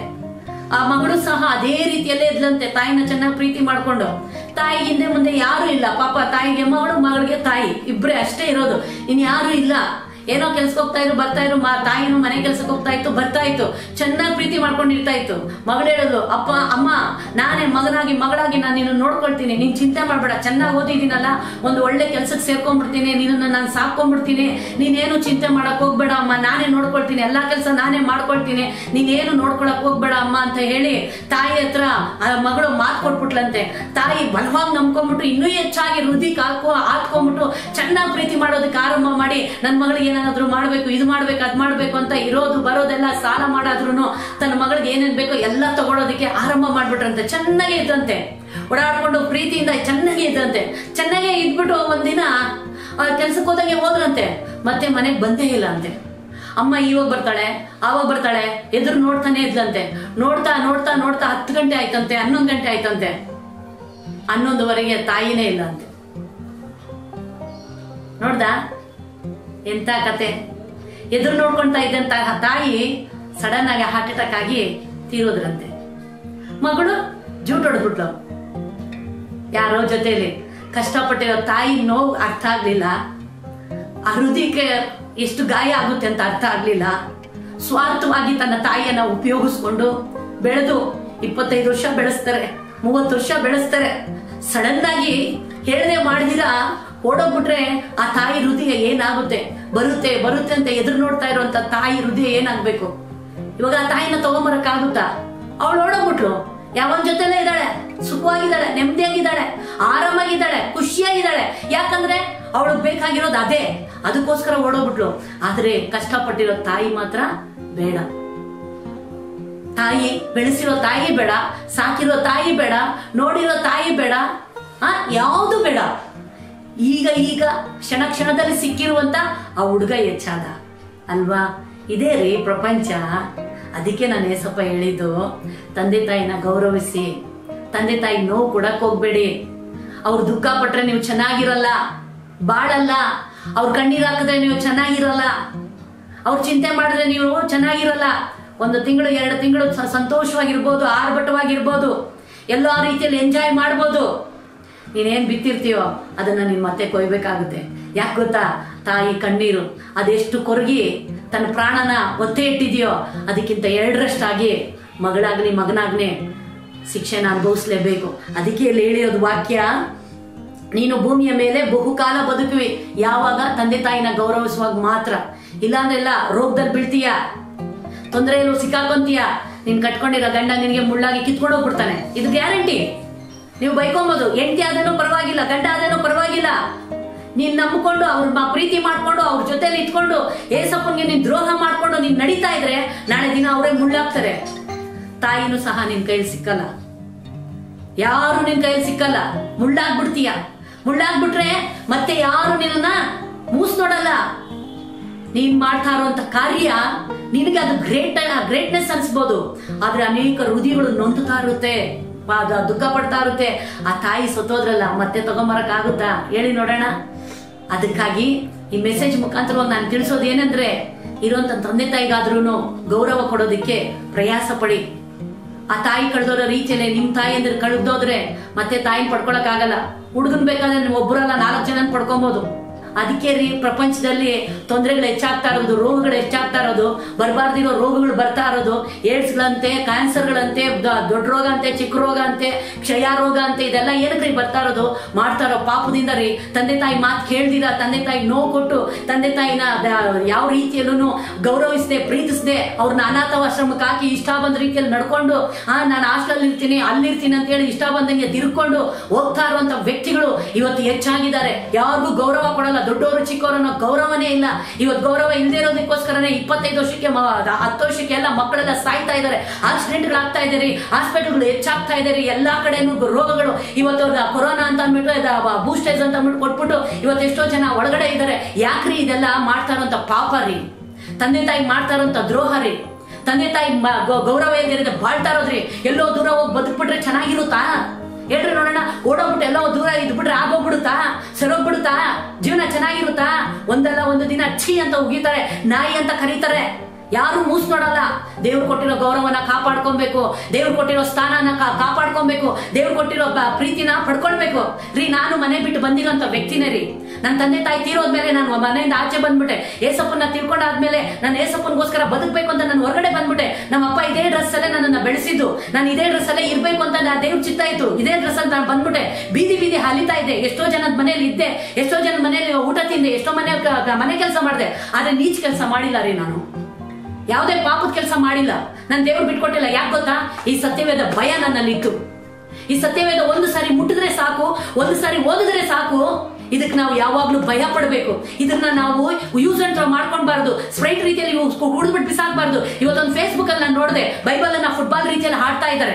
ಆ ಮಗಳು ಸಹ ಅದೇ ರೀತಿಯಲ್ಲೇ ಇದ್ಲಂತೆ ತಾಯಿನ ಚೆನ್ನಾಗಿ ಪ್ರೀತಿ ಮಾಡ್ಕೊಂಡು ತಾಯಿ ಹಿಂದೆ ಮುಂದೆ ಯಾರು ಇಲ್ಲ ಪಾಪ ತಾಯಿಗೆ ಮಗಳು ಮಗಳಿಗೆ ತಾಯಿ ಇಬ್ರೇ ಅಷ್ಟೇ ಇರೋದು ಇನ್ ಯಾರು ಇಲ್ಲ ಏನೋ ಕೆಲ್ಸಕ್ಕೆ ಹೋಗ್ತಾ ಇದ್ರು ಬರ್ತಾ ಇದ್ರು ಮಾ ತಾಯಿನೂ ಮನೆ ಕೆಲ್ಸಕ್ಕೆ ಹೋಗ್ತಾ ಇತ್ತು ಬರ್ತಾ ಇತ್ತು ಚೆನ್ನಾಗಿ ಪ್ರೀತಿ ಮಾಡ್ಕೊಂಡಿರ್ತಾ ಇತ್ತು ಮಗಳು ಹೇಳೋದು ಅಪ್ಪ ಅಮ್ಮ ನಾನೇ ಮಗನಾಗಿ ಮಗಳಾಗಿ ನಾನು ನಿನ್ನ ನೋಡ್ಕೊಳ್ತೀನಿ ನೀನ್ ಚಿಂತೆ ಮಾಡ್ಬೇಡ ಚೆನ್ನಾಗಿ ಓದಿದ್ದೀನಲ್ಲ ಒಂದು ಒಳ್ಳೆ ಕೆಲ್ಸಕ್ಕೆ ಸೇರ್ಕೊಂಡ್ಬಿಡ್ತೀನಿ ನಿನ್ನ ನಾನು ಸಾಕೊಂಡ್ಬಿಡ್ತೀನಿ ನೀನೇನು ಚಿಂತೆ ಮಾಡಕ್ ಹೋಗ್ಬೇಡ ಅಮ್ಮ ನಾನೇ ನೋಡ್ಕೊಳ್ತೀನಿ ಎಲ್ಲಾ ಕೆಲಸ ನಾನೇ ಮಾಡ್ಕೊಳ್ತೀನಿ ನೀನೇನು ನೋಡ್ಕೊಳಕ್ ಹೋಗ್ಬೇಡ ಅಮ್ಮ ಅಂತ ಹೇಳಿ ತಾಯಿ ಹತ್ರ ಆ ಮಗಳು ಮಾತು ಕೊಟ್ಬಿಟ್ಲಂತೆ ತಾಯಿ ಬಲವಾಗಿ ನಂಬ್ಕೊಂಡ್ಬಿಟ್ಟು ಇನ್ನೂ ಹೆಚ್ಚಾಗಿ ಹೃದಯ ಹಾಕೋ ಹಾತ್ಕೊಂಡ್ಬಿಟ್ಟು ಚೆನ್ನಾಗಿ ಪ್ರೀತಿ ಮಾಡೋದಕ್ಕೆ ಆರಂಭ ಮಾಡಿ ನನ್ನ ಮಗಳಿಗೆ ಏನಾದ್ರು ಮಾಡ್ಬೇಕು ಇದು ಮಾಡ್ಬೇಕು ಅದ್ ಮಾಡ್ಬೇಕು ಅಂತ ಇರೋದು ಬರೋದೆಲ್ಲ ಸಾಲ ಮಾಡಾದ್ರೂ ತನ್ನ ಮಗಳಿಗೆ ಏನೇನ್ ಬೇಕೋ ಎಲ್ಲ ತಗೊಳೋದಕ್ಕೆ ಆರಂಭ ಮಾಡ್ಬಿಟ್ರಂತೆ ಚೆನ್ನಾಗೇ ಇದ್ದಂತೆ ಓಡಾಡ್ಕೊಂಡು ಪ್ರೀತಿಯಿಂದ ಚೆನ್ನಾಗೇ ಇದ್ದಂತೆ ಚೆನ್ನಾಗೇ ಇದ್ಬಿಟ್ಟು ಒಂದಿನ ಕೆಲ್ಸಕ್ಕೆ ಹೋದಂಗೆ ಹೋದ್ರಂತೆ ಮತ್ತೆ ಮನೆಗೆ ಬಂದೇ ಇಲ್ಲ ಅಂತೆ ಅಮ್ಮ ಇವಾಗ ಬರ್ತಾಳೆ ಆವಾಗ ಬರ್ತಾಳೆ ಎದುರು ನೋಡ್ತಾನೆ ಇದ್ಲಂತೆ ನೋಡ್ತಾ ನೋಡ್ತಾ ನೋಡ್ತಾ ಹತ್ತು ಗಂಟೆ ಆಯ್ತಂತೆ ಹನ್ನೊಂದು ಗಂಟೆ ಆಯ್ತಂತೆ ಹನ್ನೊಂದುವರೆಗೆ ತಾಯಿನೇ ಇಲ್ಲ ಅಂತೆ ನೋಡ್ದ ಎಂತ ಕತೆ ಎದುರು ನೋಡ್ಕೊಂತಾ ಇದ್ದಂತ ತಾಯಿ ಸಡನ್ ಆಗಿ ಹಾರ್ಟ್ ಅಟ್ಯಾಕ್ ಆಗಿ ತೀರೋದ್ರಂತೆ ಮಗಳು ಜೂಟ್ ಹೊಡೆದ್ಬಿಟ್ಲು ಯಾರೋ ಜೊತೆಲಿ ಕಷ್ಟಪಟ್ಟಿರೋ ತಾಯಿ ನೋವು ಅರ್ಥ ಆಗ್ಲಿಲ್ಲ ಆ ಹೃದಯಕ್ಕೆ ಎಷ್ಟು ಗಾಯ ಆಗುತ್ತೆ ಅಂತ ಅರ್ಥ ಆಗ್ಲಿಲ್ಲ ಸ್ವಾರ್ಥವಾಗಿ ತನ್ನ ತಾಯಿಯನ್ನ ಉಪಯೋಗಿಸ್ಕೊಂಡು ಬೆಳೆದು ಇಪ್ಪತ್ತೈದು ವರ್ಷ ಬೆಳೆಸ್ತಾರೆ ಮೂವತ್ತು ವರ್ಷ ಬೆಳೆಸ್ತಾರೆ ಸಡನ್ ಆಗಿ ಹೇಳದೆ ಮಾಡಿದಿರ ಓಡೋಗ್ಬಿಟ್ರೆ ಆ ತಾಯಿ ಹೃದಯ ಏನಾಗುತ್ತೆ ಬರುತ್ತೆ ಬರುತ್ತೆ ಅಂತ ಎದುರು ನೋಡ್ತಾ ಇರುವಂತ ತಾಯಿ ಹೃದಯ ಏನಾಗ್ಬೇಕು ಇವಾಗ ಆ ತಾಯಿನ ತಗೊಂಬರಕ್ಕಾಗುತ್ತಾ ಅವಳು ಓಡೋಗ್ಬಿಟ್ಲು ಯಾವನ್ ಜೊತೆಲೇ ಇದ್ದಾಳೆ ಸುಖವಾಗಿದ್ದಾಳೆ ನೆಮ್ಮದಿಯಾಗಿದ್ದಾಳೆ ಆರಾಮಾಗಿದ್ದಾಳೆ ಖುಷಿಯಾಗಿದ್ದಾಳೆ ಯಾಕಂದ್ರೆ ಅವಳಿಗೆ ಬೇಕಾಗಿರೋದು ಅದೇ ಅದಕ್ಕೋಸ್ಕರ ಓಡೋಗ್ಬಿಟ್ಲು ಆದ್ರೆ ಕಷ್ಟಪಟ್ಟಿರೋ ತಾಯಿ ಮಾತ್ರ ಬೇಡ ತಾಯಿ ಬೆಳೆಸಿರೋ ತಾಯಿ ಬೇಡ ಸಾಕಿರೋ ತಾಯಿ ಬೇಡ ನೋಡಿರೋ ತಾಯಿ ಬೇಡ ಆ ಯಾವುದು ಬೇಡ ಈಗ ಈಗ ಕ್ಷಣ ಕ್ಷಣದಲ್ಲಿ ಸಿಕ್ಕಿರುವಂತ ಆ ಹುಡುಗ ಹೆಚ್ಚಾದ ಅಲ್ವಾ ಇದೇ ರೀ ಪ್ರಪಂಚ ಅದಕ್ಕೆ ನಾನು ಏಸಪ್ಪ ಹೇಳಿದ್ದು ತಂದೆ ತಾಯಿನ ಗೌರವಿಸಿ ತಂದೆ ತಾಯಿ ನೋವು ಕೊಡಕ್ ಹೋಗ್ಬೇಡಿ ಅವ್ರು ದುಃಖ ಪಟ್ರೆ ನೀವು ಚೆನ್ನಾಗಿರಲ್ಲ ಬಾಳಲ್ಲ ಅವ್ರ ಕಣ್ಣೀರ್ ಹಾಕಿದ್ರೆ ನೀವು ಚೆನ್ನಾಗಿರಲ್ಲ ಅವ್ರು ಚಿಂತೆ ಮಾಡಿದ್ರೆ ನೀವು ಚೆನ್ನಾಗಿರಲ್ಲ ಒಂದು ತಿಂಗಳು ಎರಡು ತಿಂಗಳು ಸ- ಸಂತೋಷವಾಗಿರ್ಬೋದು ಆರ್ಭಟವಾಗಿರ್ಬೋದು ಎಲ್ಲೋ ಆ ರೀತಿಯಲ್ಲಿ ಎಂಜಾಯ್ ಮಾಡ್ಬೋದು ನೀನೇನ್ ಬಿತ್ತಿರ್ತೀಯೋ ಅದನ್ನ ನೀನ್ ಮತ್ತೆ ಕೊಯ್ಬೇಕಾಗುತ್ತೆ ಯಾಕೆ ಗೊತ್ತಾ ತಾಯಿ ಕಣ್ಣೀರು ಅದೆಷ್ಟು ಕೊರಗಿ ತನ್ನ ಪ್ರಾಣನ ಒತ್ತೆ ಇಟ್ಟಿದೆಯೋ ಅದಕ್ಕಿಂತ ಎರಡರಷ್ಟಾಗಿ ಮಗಳಾಗ್ಲಿ ಮಗನಾಗ್ಲಿ ಶಿಕ್ಷೆನ ಅನುಭವಿಸ್ಲೇಬೇಕು ಅದಕ್ಕೆ ಇಲ್ಲಿ ಹೇಳಿರೋದು ವಾಕ್ಯ ನೀನು ಭೂಮಿಯ ಮೇಲೆ ಬಹುಕಾಲ ಬದುಕುವಿ ಯಾವಾಗ ತಂದೆ ತಾಯಿನ ಗೌರವಿಸುವಾಗ ಮಾತ್ರ ಇಲ್ಲಾಂದ್ರೆಲ್ಲ ರೋಗದಲ್ಲಿ ಬೀಳ್ತೀಯ ತೊಂದರೆಯಲ್ಲೂ ಸಿಕ್ಕಾಕೊಂತೀಯ ನೀನ್ ಕಟ್ಕೊಂಡಿರೋ ಗಂಡ ನಿನಗೆ ಮುಳ್ಳಾಗಿ ಕಿತ್ಕೊಂಡು ಹೋಗ್ಬಿಡ್ತಾನೆ ಇದು ಗ್ಯಾರಂಟಿ ನೀವು ಬೈಕೊಂಬೋದು ಹೆಂಡತಿ ಆದೇನೋ ಪರವಾಗಿಲ್ಲ ಗಂಡ ಆದೇನೋ ಪರವಾಗಿಲ್ಲ ನೀನ್ ನಂಬಿಕೊಂಡು ಅವ್ರ ಮ- ಪ್ರೀತಿ ಮಾಡ್ಕೊಂಡು ಅವ್ರ ಜೊತೆಲಿ ಇಟ್ಕೊಂಡು ಏಸಪ್ಪನ್ಗೆ ನೀನ್ ದ್ರೋಹ ಮಾಡ್ಕೊಂಡು ನೀನ್ ನಡೀತಾ ಇದ್ರೆ ನಾಳೆ ದಿನ ಅವರೇ ಮುಳ್ಳಾಗ್ತಾರೆ ತಾಯಿನೂ ಸಹ ನಿನ್ ಕೈಯಲ್ಲಿ ಸಿಕ್ಕಲ್ಲ ಯಾರು ನಿನ್ ಕೈಯಲ್ಲಿ ಸಿಕ್ಕಲ್ಲ ಮುಳ್ಳಾಗ್ಬಿಡ್ತೀಯ ಮುಳ್ಳಾಗ್ಬಿಟ್ರೆ ಮತ್ತೆ ಯಾರು ನಿನ್ನ ಮೂಸ್ ನೋಡಲ್ಲ ನೀನ್ ಮಾಡ್ತಾ ಇರುವಂತ ಕಾರ್ಯ ನಿನಗೆ ಅದು ಗ್ರೇಟ್ ಗ್ರೇಟ್ನೆಸ್ ಅನ್ಸ್ಬೋದು ಆದ್ರೆ ಅನೇಕ ಹೃದಯಗಳು ನೊಂದುತ್ತಾ ಇರುತ್ತೆ ಪಾ- ಅದು ದುಃಖ ಪಡ್ತಾ ಇರುತ್ತೆ ಆ ತಾಯಿ ಸತ್ತೋದ್ರಲ್ಲ ಮತ್ತೆ ತಗೊಂಬರಕ್ ಆಗುತ್ತಾ ಹೇಳಿ ನೋಡೋಣ ಅದಕ್ಕಾಗಿ ಈ ಮೆಸೇಜ್ ಮುಖಾಂತರವಾಗಿ ನಾನು ತಿಳಿಸೋದು ಏನಂದ್ರೆ ಇರುವಂತ ತಂದೆ ತಾಯಿಗಾದ್ರೂ ಗೌರವ ಕೊಡೋದಕ್ಕೆ ಪ್ರಯಾಸ ಪಡಿ ಆ ತಾಯಿ ಕಳೆದೋರೋ ರೀತಿಯಲ್ಲಿ ನಿಮ್ ತಾಯಿ ಅಂದ್ರೆ ಕಳೆದೋದ್ರೆ ಮತ್ತೆ ತಾಯಿನ ಪಡ್ಕೊಳಕ್ ಆಗಲ್ಲ ಹುಡುಗನ್ ಬೇಕಾದ್ರೆ ನೀವು ಒಬ್ಬರಲ್ಲ ನಾಲ್ಕು ಜನ ಪಡ್ಕೊಬಹುದು ಅದಕ್ಕೆ ರೀ ಪ್ರಪಂಚದಲ್ಲಿ ತೊಂದರೆಗಳು ಹೆಚ್ಚಾಗ್ತಾ ಇರೋದು ರೋಗಗಳು ಹೆಚ್ಚಾಗ್ತಾ ಇರೋದು ಬರಬಾರ್ದಿರೋ ರೋಗಗಳು ಬರ್ತಾ ಇರೋದು ಏಡ್ಸ್ಗಳಂತೆ ಕ್ಯಾನ್ಸರ್ಗಳಂತೆ ದ- ದೊಡ್ಡ ರೋಗ ಅಂತೆ ಚಿಕ್ಕ ರೋಗ ಅಂತೆ ಕ್ಷಯ ರೋಗ ಅಂತೆ ಇದೆಲ್ಲ ಏನಕ್ರಿ ಬರ್ತಾ ಇರೋದು ಮಾಡ್ತಾ ಇರೋ ಪಾಪದಿಂದ ರೀ ತಂದೆ ತಾಯಿ ಮಾತು ಕೇಳ್ದಿರ ತಂದೆ ತಾಯಿ ನೋವು ಕೊಟ್ಟು ತಂದೆ ತಾಯಿನ ದ- ಯಾವ ರೀತಿಯಲ್ಲೂ ಗೌರವಿಸದೆ ಪ್ರೀತಿಸದೆ ಅವ್ರನ್ನ ಅನಾಥಾಶ್ರಮಕ್ಕೆ ಹಾಕಿ ಇಷ್ಟ ಬಂದ ರೀತಿಯಲ್ಲಿ ನಡ್ಕೊಂಡು ಆ ನಾನು ಹಾಸ್ಟೆಲ್ ಇರ್ತೀನಿ ಅಲ್ಲಿರ್ತೀನಿ ಅಂತ ಹೇಳಿ ಇಷ್ಟ ಬಂದಂಗೆ ತಿರ್ಕೊಂಡು ಹೋಗ್ತಾ ಇರುವಂತ ವ್ಯಕ್ತಿಗಳು ಇವತ್ತು ಹೆಚ್ಚಾಗಿದ್ದಾರೆ ಯಾರಿಗೂ ಗೌರವ ಕೊಡಲ್ಲ ದೊಡ್ಡವರು ಚಿಕ್ಕವರು ಅನ್ನೋ ಗೌರವನೇ ಇಲ್ಲ ಇವತ್ತು ಗೌರವ ಇಲ್ಲದೆ ಇರೋದಕ್ಕೋಸ್ಕರನೇ ಇಪ್ಪತ್ತೈದು ವರ್ಷಕ್ಕೆ ಮ- ಹತ್ತು ವರ್ಷಕ್ಕೆ ಎಲ್ಲ ಮಕ್ಕಳೆಲ್ಲ ಸಾಯ್ತಾ ಇದ್ದಾರೆ ಆಕ್ಸಿಡೆಂಟ್ಗಳು ಆಗ್ತಾ ಇದ್ದಾರೆ ಹಾಸ್ಪಿಟಲ್ಗಳು ಹೆಚ್ಚಾಗ್ತಾ ಇದ್ದಾರೆ ಎಲ್ಲಾ ಕಡೆನೂ ರೋಗಗಳು ಇವತ್ತು ಅವ್ರ ಕೊರೋನಾ ಅಂತ ಅಂದ್ಬಿಟ್ಟು ಬೂಸ್ಟೇಜ್ ಅಂತ ಅಂದ್ಬಿಟ್ಟು ಕೊಟ್ಬಿಟ್ಟು ಇವತ್ತು ಎಷ್ಟೋ ಜನ ಒಳಗಡೆ ಇದ್ದಾರೆ ಯಾಕ್ರಿ ಇದೆಲ್ಲ ಮಾಡ್ತಾ ಇರೋಂಥ ಪಾಪ ರೀ ತಂದೆ ತಾಯಿ ಮಾಡ್ತಾ ಇರೋಂಥ ದ್ರೋಹ ರೀ ತಂದೆ ತಾಯಿ ಮ- ಗೌ- ಗೌರವ ಇಲ್ದಿರದೆ ಬಾಳ್ತಾ ಇರೋದ್ರಿ ಎಲ್ಲೋ ದೂರ ಹೋಗಿ ಬದುಕ್ಬಿಟ್ರೆ ಚೆನ್ನಾಗಿರುತ್ತಾ ಹೇಳ್ರಿ ನೋಡೋಣ ಓಡೋಗ್ಬಿಟ್ಟು ಎಲ್ಲೋ ದೂರ ಇದ್ಬಿಟ್ರೆ ಆಗೋಗ್ಬಿಡುತ್ತಾ ಸರೋಗ್ಬಿಡುತ್ತಾ ಜೀವನ ಚೆನ್ನಾಗಿರುತ್ತಾ ಒಂದಲ್ಲ ಒಂದು ದಿನ ಛೀ ಅಂತ ಉಗಿತಾರೆ ನಾಯಿ ಅಂತ ಕರೀತಾರೆ ಯಾರು ಮೂಸ್ ನೋಡಲ್ಲ ದೇವ್ರು ಕೊಟ್ಟಿರೋ ಗೌರವನ ಕಾಪಾಡ್ಕೊಬೇಕು ದೇವ್ರು ಕೊಟ್ಟಿರೋ ಸ್ಥಾನನ ಕಾ- ಕಾಪಾಡ್ಕೊಬೇಕು ದೇವ್ರು ಕೊಟ್ಟಿರೋ ಬ- ಪ್ರೀತಿನ ಪಡ್ಕೊಳ್ಬೇಕು ರೀ ನಾನು ಮನೆ ಬಿಟ್ಟು ಬಂದಿರೋಂಥ ವ್ಯಕ್ತಿನೇ ರೀ ನನ್ನ ತಂದೆ ತಾಯಿ ತೀರೋದ್ಮೇಲೆ ನಾನು ಮನೆಯಿಂದ ಆಚೆ ಬಂದ್ಬಿಟ್ಟೆ ಏಸಪ್ಪನ ತಿಳ್ಕೊಂಡಾದ್ಮೇಲೆ ನಾನು ಏಸಪ್ಪನಿಗೋಸ್ಕರ ಬದುಕಬೇಕು ಅಂತ ನಾನು ಹೊರಗಡೆ ಬಂದ್ಬಿಟ್ಟೆ ನಮ್ಮ ಅಪ್ಪ ಇದೇ ಡ್ರೆಸ್ ಅಲ್ಲೇ ನನ್ನನ್ನ ಬೆಳೆಸಿದ್ದು ನಾನು ಇದೇ ಡ್ರೆಸ್ ಅಲ್ಲೇ ಇರ್ಬೇಕು ಅಂತ ನಾ ದೇವ್ರ ಚಿತ್ತ ಇತ್ತು ಇದೇ ಡ್ರೆಸ್ ಅಂತ ನಾನು ಬಂದ್ಬಿಟ್ಟೆ ಬೀದಿ ಬೀದಿ ಹಲಿತಾ ಇದ್ದೆ ಎಷ್ಟೋ ಜನದ ಮನೇಲಿ ಇದ್ದೆ ಎಷ್ಟೋ ಜನದ ಮನೇಲಿ ಊಟ ತಿಂದೆ ಎಷ್ಟೋ ಮನೆ ಕ- ಕ- ಮನೆ ಕೆಲಸ ಮಾಡಿದೆ ಆದ್ರೆ ನೀಚ್ ಕೆಲಸ ಮಾಡಿಲ್ಲ ರೀ ನಾನು ಯಾವುದೇ ಪಾಪದ ಕೆಲಸ ಮಾಡಿಲ್ಲ ನಾನು ದೇವ್ರು ಬಿಟ್ಕೊಟ್ಟಿಲ್ಲ ಯಾಕೆ ಗೊತ್ತಾ ಈ ಸತ್ಯವೇದ ಭಯ ನನ್ನಲ್ಲಿತ್ತು ಈ ಸತ್ಯವೇದ ಒಂದು ಸಾರಿ ಮುಟ್ಟಿದ್ರೆ ಸಾಕು ಒಂದು ಸಾರಿ ಓದಿದ್ರೆ ಸಾಕು ಇದಕ್ಕೆ ನಾವು ಯಾವಾಗ್ಲೂ ಭಯ ಪಡಬೇಕು ಇದನ್ನ ನಾವು ಯೂಸ್ ಅಂಡ್ ಥ್ರೋ ಮಾಡ್ಕೊಳ್ಬಾರ್ದು ಸ್ಪ್ರೈಟ್ ರೀತಿಯಲ್ಲಿ ಹುಡುಗ್ಬಿಟ್ಟು ಬಿಸಾಕ್ಬಾರ್ದು ಇವತ್ತೊಂದು ಫೇಸ್ಬುಕ್ ಅಲ್ಲಿ ನಾನು ನೋಡಿದೆ ಬೈಬಲ್ ಅನ್ನ ಫುಟ್ಬಾಲ್ ರೀತಿಯಲ್ಲಿ ಹಾಡ್ತಾ ಇದ್ದಾರೆ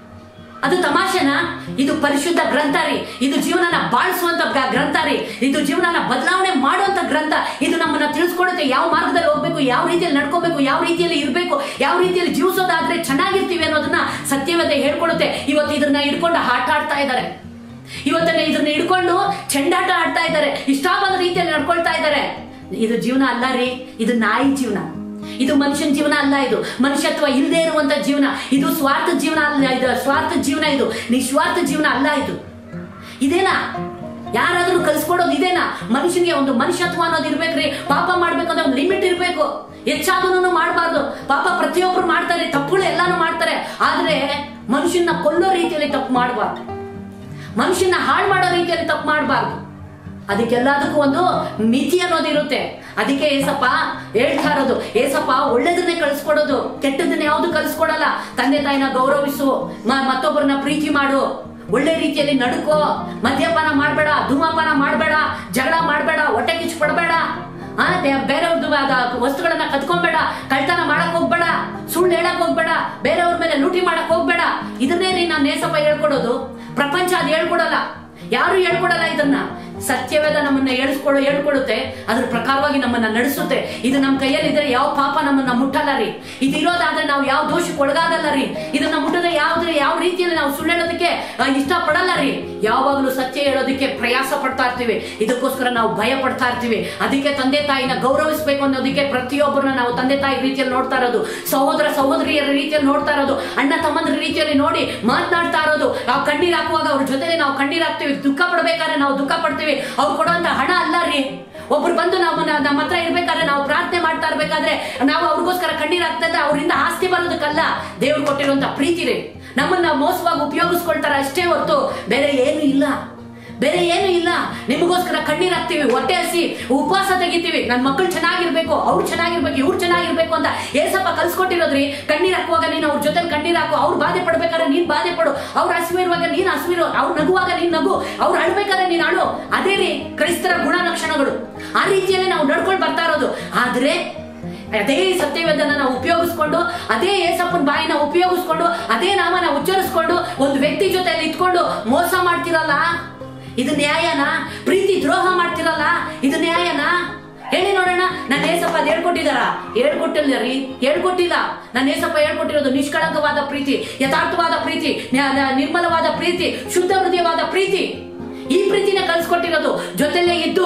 ಅದು ತಮಾಷೆನ ಇದು ಪರಿಶುದ್ಧ ಗ್ರಂಥ ರೀ ಇದು ಜೀವನನ ಬಾಳಿಸುವಂತ ಗ- ಗ್ರಂಥ ರೀ ಇದು ಜೀವನನ ಬದಲಾವಣೆ ಮಾಡುವಂತ ಗ್ರಂಥ ಇದು ನಮ್ಮನ್ನ ತಿಳಿಸ್ಕೊಡುತ್ತೆ ಯಾವ ಮಾರ್ಗದಲ್ಲಿ ಹೋಗ್ಬೇಕು ಯಾವ ರೀತಿಯಲ್ಲಿ ನಡ್ಕೋಬೇಕು ಯಾವ ರೀತಿಯಲ್ಲಿ ಇರಬೇಕು ಯಾವ ರೀತಿಯಲ್ಲಿ ಜೀವಿಸೋದಾದ್ರೆ ಚೆನ್ನಾಗಿರ್ತೀವಿ ಅನ್ನೋದನ್ನ ಸತ್ಯವೇದ ಹೇಳ್ಕೊಡುತ್ತೆ ಇವತ್ತು ಇದನ್ನ ಹಿಡ್ಕೊಂಡು ಆಟ ಆಡ್ತಾ ಇದ್ದಾರೆ ಇವತ್ತನ್ನ ಇದನ್ನ ಹಿಡ್ಕೊಂಡು ಚೆಂಡಾಟ ಆಡ್ತಾ ಇದ್ದಾರೆ ಇಷ್ಟ ಬಂದ ರೀತಿಯಲ್ಲಿ ನಡ್ಕೊಳ್ತಾ ಇದ್ದಾರೆ ಇದು ಜೀವನ ಅಲ್ಲ ರೀ ಇದು ನಾಯಿ ಜೀವನ ಇದು ಮನುಷ್ಯನ ಜೀವನ ಅಲ್ಲ ಇದು ಮನುಷ್ಯತ್ವ ಇಲ್ಲದೆ ಇರುವಂತ ಜೀವನ ಇದು ಸ್ವಾರ್ಥ ಜೀವನ ಅಲ್ಲ ಇದು ಸ್ವಾರ್ಥ ಜೀವನ ಇದು ನಿಸ್ವಾರ್ಥ ಜೀವನ ಅಲ್ಲ ಇದು ಇದೇನಾ ಯಾರಾದ್ರೂ ಕಲ್ಸ್ಕೊಡೋದು ಇದೇನಾ ಮನುಷ್ಯನಿಗೆ ಒಂದು ಮನುಷ್ಯತ್ವ ಅನ್ನೋದು ಇರ್ಬೇಕ್ರಿ ಪಾಪ ಮಾಡ್ಬೇಕಂದ್ರೆ ಒಂದು ಲಿಮಿಟ್ ಇರ್ಬೇಕು ಹೆಚ್ಚಾದನು ಮಾಡಬಾರ್ದು ಪಾಪ ಪ್ರತಿಯೊಬ್ರು ಮಾಡ್ತಾರೆ ತಪ್ಪುಗಳು ಎಲ್ಲಾನು ಮಾಡ್ತಾರೆ ಆದ್ರೆ ಮನುಷ್ಯನ ಕೊಲ್ಲೋ ರೀತಿಯಲ್ಲಿ ತಪ್ಪು ಮಾಡಬಾರ್ದು ಮನುಷ್ಯನ ಹಾಳು ಮಾಡೋ ರೀತಿಯಲ್ಲಿ ತಪ್ಪು ಮಾಡಬಾರ್ದು ಅದಕ್ಕೆಲ್ಲದಕ್ಕೂ ಒಂದು ಮಿತಿ ಅನ್ನೋದು ಇರುತ್ತೆ ಅದಕ್ಕೆ ಏಸಪ್ಪ ಹೇಳ್ತಾ ಇರೋದು ಏಸಪ್ಪ ಒಳ್ಳೇದನ್ನೇ ಕಳಿಸ್ಕೊಡೋದು ಕೆಟ್ಟದನ್ನ ಯಾವ್ದು ಕಳಿಸ್ಕೊಡಲ್ಲ ತಂದೆ ತಾಯಿನ ಗೌರವಿಸು ಮ- ಮತ್ತೊಬ್ಬರನ್ನ ಪ್ರೀತಿ ಮಾಡು ಒಳ್ಳೆ ರೀತಿಯಲ್ಲಿ ನಡ್ಕೋ ಮದ್ಯಪಾನ ಮಾಡ್ಬೇಡ ಧೂಮಪಾನ ಮಾಡ್ಬೇಡ ಜಗಳ ಮಾಡ್ಬೇಡ ಹೊಟ್ಟೆ ಕಿಚ್ಚು ಪಡಬೇಡ ಆ ದೇ- ಬೇರೆಯವ್ರದ್ದು ಆದ ವಸ್ತುಗಳನ್ನ ಕತ್ಕೊಂಬೇಡ ಕಳ್ತನ ಮಾಡಕ್ ಹೋಗ್ಬೇಡ ಸುಳ್ಳು ಹೇಳಕ್ ಹೋಗ್ಬೇಡ ಬೇರೆಯವ್ರ ಮೇಲೆ ಲೂಟಿ ಮಾಡಕ್ ಹೋಗ್ಬೇಡ ಇದನ್ನೇ ರೀ ನಾನು ನೇಸಪ್ಪ ಹೇಳ್ಕೊಡೋದು ಪ್ರಪಂಚ ಅದು ಹೇಳ್ಕೊಡಲ್ಲ ಯಾರು ಹೇಳ್ಕೊಡಲ್ಲ ಇದನ್ನ ಸತ್ಯವೇದ ನಮ್ಮನ್ನ ಹೇಳಿಸ್ಕೊಡು ಹೇಳ್ಕೊಡುತ್ತೆ ಅದ್ರ ಪ್ರಕಾರವಾಗಿ ನಮ್ಮನ್ನ ನಡೆಸುತ್ತೆ ಇದು ನಮ್ಮ ಕೈಯಲ್ಲಿದ್ರೆ ಯಾವ ಪಾಪ ನಮ್ಮನ್ನ ಮುಟ್ಟಲ್ಲ ರೀ ಇದು ಇರೋದಾದ್ರೆ ನಾವು ಯಾವ ದೋಷಕ್ಕೆ ಒಳಗಾಗಲ್ಲ ರೀ ಇದನ್ನ ಮುಟ್ಟದ ಯಾವ್ದು ಯಾವ ರೀತಿಯಲ್ಲಿ ನಾವು ಸುಳ್ಳು ಹೇಳೋದಕ್ಕೆ ಆ, ಇಷ್ಟಪಡಲ್ಲ ರೀ ಯಾವಾಗಲೂ ಸತ್ಯ ಹೇಳೋದಕ್ಕೆ ಪ್ರಯಾಸ ಪಡ್ತಾ ಇರ್ತೀವಿ ಇದಕ್ಕೋಸ್ಕರ ನಾವು ಭಯ ಪಡ್ತಾ ಇರ್ತೀವಿ ಅದಕ್ಕೆ ತಂದೆ ತಾಯಿನ ಗೌರವಿಸಬೇಕು ಅನ್ನೋದಕ್ಕೆ ಪ್ರತಿಯೊಬ್ಬರನ್ನ ನಾವು ತಂದೆ ತಾಯಿ ರೀತಿಯಲ್ಲಿ ನೋಡ್ತಾ ಇರೋದು ಸಹೋದರ ಸಹೋದರಿಯರ ರೀತಿಯಲ್ಲಿ ನೋಡ್ತಾ ಇರೋದು ಅಣ್ಣ ತಮ್ಮಂದ್ರ ರೀತಿಯಲ್ಲಿ ನೋಡಿ ಮಾತನಾಡ್ತಾ ಇರೋದು ನಾವು ಕಣ್ಣೀರ್ ಹಾಕುವಾಗ ಅವ್ರ ಜೊತೆಗೆ ನಾವು ಕಣ್ಣೀರ್ ಹಾಕ್ತಿವಿ ದುಃಖ ಪಡ್ಬೇಕಾದ್ರೆ ನಾವು ದುಃಖ ಪಡ್ತೀವಿ ಅವ್ರು ಕೊಡುವಂತ ಹಣ ಅಲ್ಲ ರೀ ಒಬ್ರು ಬಂದು ನಮ್ಮನ್ನ ನಮ್ಮ ಹತ್ರ ಇರ್ಬೇಕಾದ್ರೆ ನಾವು ಪ್ರಾರ್ಥನೆ ಮಾಡ್ತಾ ಇರ್ಬೇಕಾದ್ರೆ ನಾವು ಅವ್ರಿಗೋಸ್ಕರ ಕಣ್ಣೀರ್ ಹಾಕ್ತಾ ಇದ್ರೆ ಅವರಿಂದ ಆಸ್ತಿ ಬರೋದಕ್ಕಲ್ಲ ದೇವ್ರು ಕೊಟ್ಟಿರುವಂತ ಪ್ರೀತಿ ರೀ ನಮ್ಮನ್ನ ಮೋಸವಾಗಿ ಉಪಯೋಗಿಸ್ಕೊಳ್ತಾರ ಅಷ್ಟೇ ಹೊರತು ಬೇರೆ ಏನು ಇಲ್ಲ ಬೇರೆ ಏನು ಇಲ್ಲ ನಿಮಗೋಸ್ಕರ ಕಣ್ಣೀರ್ ಹಾಕ್ತಿವಿ ಹೊಟ್ಟೆ ಹಸಿ ಉಪವಾಸ ತೆಗಿತೀವಿ ನನ್ನ ಮಕ್ಕಳು ಚೆನ್ನಾಗಿರ್ಬೇಕು ಅವ್ರು ಚೆನ್ನಾಗಿರ್ಬೇಕು ಇವ್ರು ಚೆನ್ನಾಗಿರ್ಬೇಕು ಅಂತ ಏಸಪ್ಪ ಕಲ್ಸ್ಕೊಟ್ಟಿರೋದ್ರಿ ಕಣ್ಣೀರ್ ಹಾಕುವಾಗ ನೀನು ಅವ್ರ ಜೊತೆ ಕಣ್ಣೀರ್ ಹಾಕು ಅವ್ರು ಬಾಧೆ ಪಡ್ಬೇಕಾದ್ರೆ ನೀನ್ ಬಾಧೆ ಪಡು ಅವ್ರ ಹಸಿವಿರುವಾಗ ನೀನ್ ಹಸಿವಿರು ಅವ್ರು ನಗುವಾಗ ನೀನ್ ನಗು ಅವ್ರು ಅಳ್ಬೇಕಾದ್ರೆ ನೀನ್ ಅಳು ಅದೇ ರೀ ಕ್ರೈಸ್ತರ ಗುಣಲಕ್ಷಣಗಳು ಆ ರೀತಿಯಲ್ಲಿ ನಾವು ನಡ್ಕೊಂಡು ಬರ್ತಾ ಇರೋದು ಆದ್ರೆ ಅದೇ ಸತ್ಯವೇದನ ನಾವು ಉಪಯೋಗಿಸ್ಕೊಂಡು ಅದೇ ಏಸಪ್ಪನ ಬಾಯಿನ ಉಪಯೋಗಿಸ್ಕೊಂಡು ಅದೇ ನಾಮನ ಉಚ್ಚರಿಸ್ಕೊಂಡು ಒಂದು ವ್ಯಕ್ತಿ ಜೊತೆಲಿ ಇಟ್ಕೊಂಡು ಮೋಸ ಮಾಡ್ತಿರಲ್ಲ ಇದು ನ್ಯಾಯನಾ ಪ್ರೀತಿ ದ್ರೋಹ ಮಾಡ್ತಿರಲ್ಲ ಇದು ನ್ಯಾಯನಾ ಹೇಳಿ ನೋಡೋಣ ನನ್ನ ಏಸಪ್ಪ ಅದ್ ಹೇಳ್ಕೊಟ್ಟಿದಾರ ಹೇಳ್ಕೊಟ್ಟಿಲ್ಲ ರೀ ಹೇಳ್ಕೊಟ್ಟಿಲ್ಲ ನನ್ನ ಏಸಪ್ಪ ಹೇಳ್ಕೊಟ್ಟಿರೋದು ನಿಷ್ಕಳಂಕವಾದ ಪ್ರೀತಿ ಯಥಾರ್ಥವಾದ ಪ್ರೀತಿ ನ್ಯಾ- ನ್ಯಾ- ನಿರ್ಮಲವಾದ ಪ್ರೀತಿ ಶುದ್ಧ ಹೃದಯವಾದ ಪ್ರೀತಿ ಈ ಪ್ರೀತಿನ ಕಲ್ಸ್ಕೊಟ್ಟಿರೋದು ಜೊತೆಲೇ ಇದ್ದು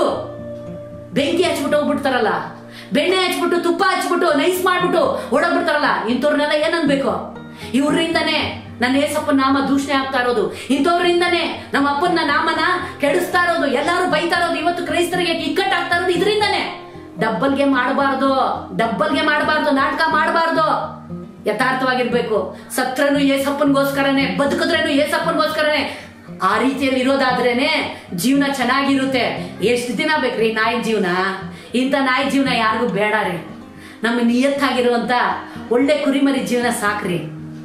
ಬೆಂಕಿ ಹಚ್ಬಿಟ್ಟು ಹೋಗ್ಬಿಡ್ತಾರಲ್ಲ ಬೆಣ್ಣೆ ಹಚ್ಬಿಟ್ಟು ತುಪ್ಪ ಹಚ್ಬಿಟ್ಟು ನೈಸ್ ಮಾಡ್ಬಿಟ್ಟು ಓಡೋಗ್ಬಿಡ್ತಾರಲ್ಲ ಇಂಥವ್ರನ್ನೆಲ್ಲ ಏನ್ ಅನ್ಬೇಕು ಇವ್ರಿಂದನೇ ನನ್ನ ಏಸಪ್ಪನ ನಾಮ ದೂಷಣೆ ಆಗ್ತಾ ಇರೋದು ಇಂಥವ್ರಿಂದನೇ ನಮ್ಮ ಅಪ್ಪನ ನಾಮನ ಕೆಡಿಸ್ತಾ ಇರೋದು ಎಲ್ಲಾರು ಬೈತಾ ಇರೋದು ಇವತ್ತು ಕ್ರೈಸ್ತರಿಗೆ ಇಕ್ಕಟ್ಟಾಗ್ತಾ ಇರೋದು ಇದರಿಂದನೇ ಡಬ್ಬಲ್ಗೆ ಮಾಡಬಾರ್ದು ಡಬ್ಬಲ್ಗೆ ಮಾಡಬಾರ್ದು ನಾಟಕ ಮಾಡಬಾರ್ದು ಯಥಾರ್ಥವಾಗಿರ್ಬೇಕು ಸತ್ರನು ಏಸಪ್ಪನ್ಗೋಸ್ಕರನೇ ಬದುಕಿದ್ರೇನು ಏಸಪ್ಪನ್ಗೋಸ್ಕರನೇ ಆ ರೀತಿಯಲ್ಲಿ ಇರೋದಾದ್ರೇನೆ ಜೀವನ ಚೆನ್ನಾಗಿರುತ್ತೆ ಎಷ್ಟು ದಿನ ಬೇಕ್ರಿ ನಾಯಿ ಜೀವನ ಇಂಥ ನಾಯಿ ಜೀವನ ಯಾರಿಗೂ ಬೇಡ ರೀ ನಮ್ಮ ನಿಯತ್ತಾಗಿರುವಂತ ಒಳ್ಳೆ ಕುರಿಮರಿ ಜೀವನ ಸಾಕ್ರಿ